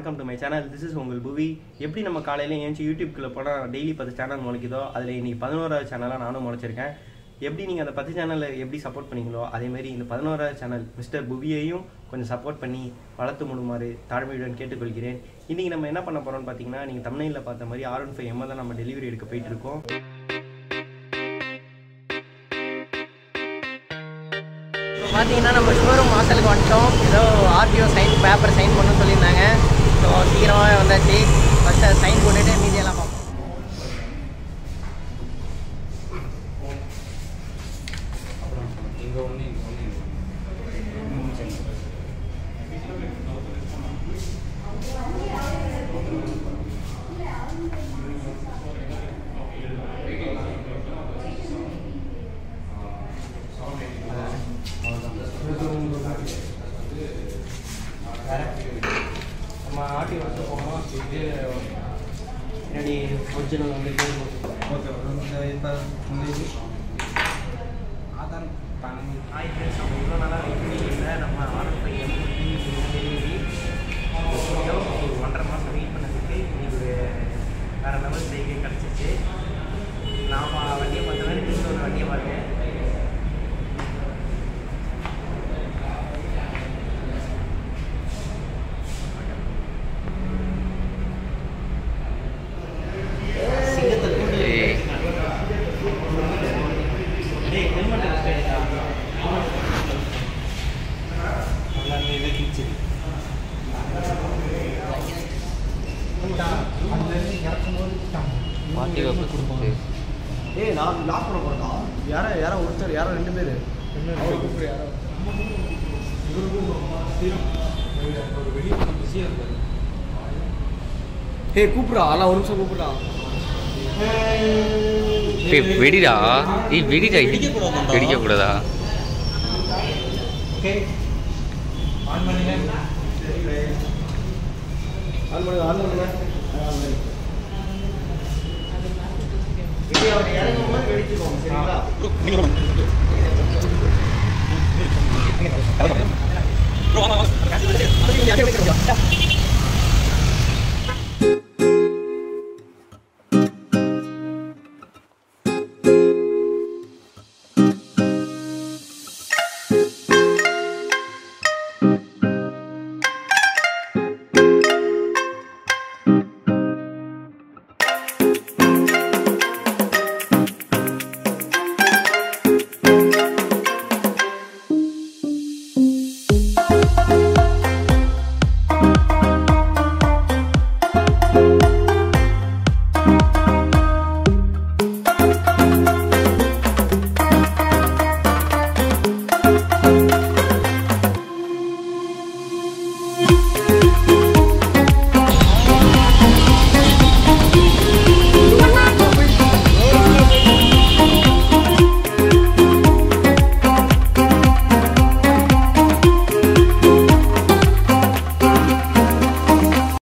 welcome to my channel this is உங்கள் புவி எப்படி நம்ம காலையில ஏஞ்சி யூடியூப்குள்ளே போனால் டெய்லி பத்து சேனல் முளைக்குதோ அதில் இன்னைக்கு பதினோராவது சேனலாக நானும் முளைச்சிருக்கேன் எப்படி நீங்கள் அந்த பத்து சேனலில் எப்படி சப்போர்ட் பண்ணீங்களோ அதேமாரி இந்த பதினோராவது சேனல் மிஸ்டர் புவியையும் கொஞ்சம் சப்போர்ட் பண்ணி வளர்த்து முடுமாறு தாழ்மையுடன் கேட்டுக்கொள்கிறேன் இன்றைக்கி நம்ம என்ன பண்ண போகிறோம்னு பார்த்தீங்கன்னா நீங்கள் தமிழில் பார்த்த மாதிரி ஆர் ஒன் ஃபைவ் எம்எல் தான் நம்ம டெலிவரி எடுக்க போயிட்டு இருக்கோம் இப்போ பார்த்தீங்கன்னா நம்ம ஷோரூம் வாசலுக்கு வந்துட்டோம் ஏதோ ஆர்டிஓ சைன் பேப்பர் சைன் பண்ண சொல்லியிருந்தாங்க ஸோ சீக்கிரமாகவே வந்தாச்சு ஃபஸ்ட்டு சைன் போட்டுட்டு மீதியெல்லாம் பார்ப்போம் நம்ம ஆர்டி வந்து போகணும் இது பின்னாடி ஒரிஜினல் வந்து ஹாய் ஃப்ரெண்ட்ஸ் நம்ம இவ்வளோ நாளாக வெயிட் பண்ணியிருந்த நம்ம ஆர்டர் பண்ணி டெலிவரி ஒரு ஒன்றரை மாதம் வெயிட் பண்ணதுக்கு இன்னைக்கு ஒரு வேறு லெவல் சைக்கிள் கிடச்சிச்சு நாம் வண்டியை பார்த்த மாதிரி நீங்களும் ஒரு வண்டியை பாருங்க சிங்கத்தை தூண்டி டேய் ஹெல்மெட் எடுத்துட்டா எல்லாமே இதை கிழிச்சு பாட்டி வைப்பு கொடுத்து ஏய் நான் லாக் பண்ண போறதா யாரோ யாரோ ஒருத்தர் யாரோ ரெண்டு பேர் ஏய் கூப்பிடா அதான் ஒரு நிமிஷம் கூப்பிடா டேய் வெடிடா ஏய் வெடிடா வெடிக்க கூடாதா ஆன் பண்ணுங்க ஆன் பண்ணுங்க ஆன் பண்ணுங்க இப்படி அவர் இறங்கும் போது வெடிச்சுக்கோங்க சரிங்களா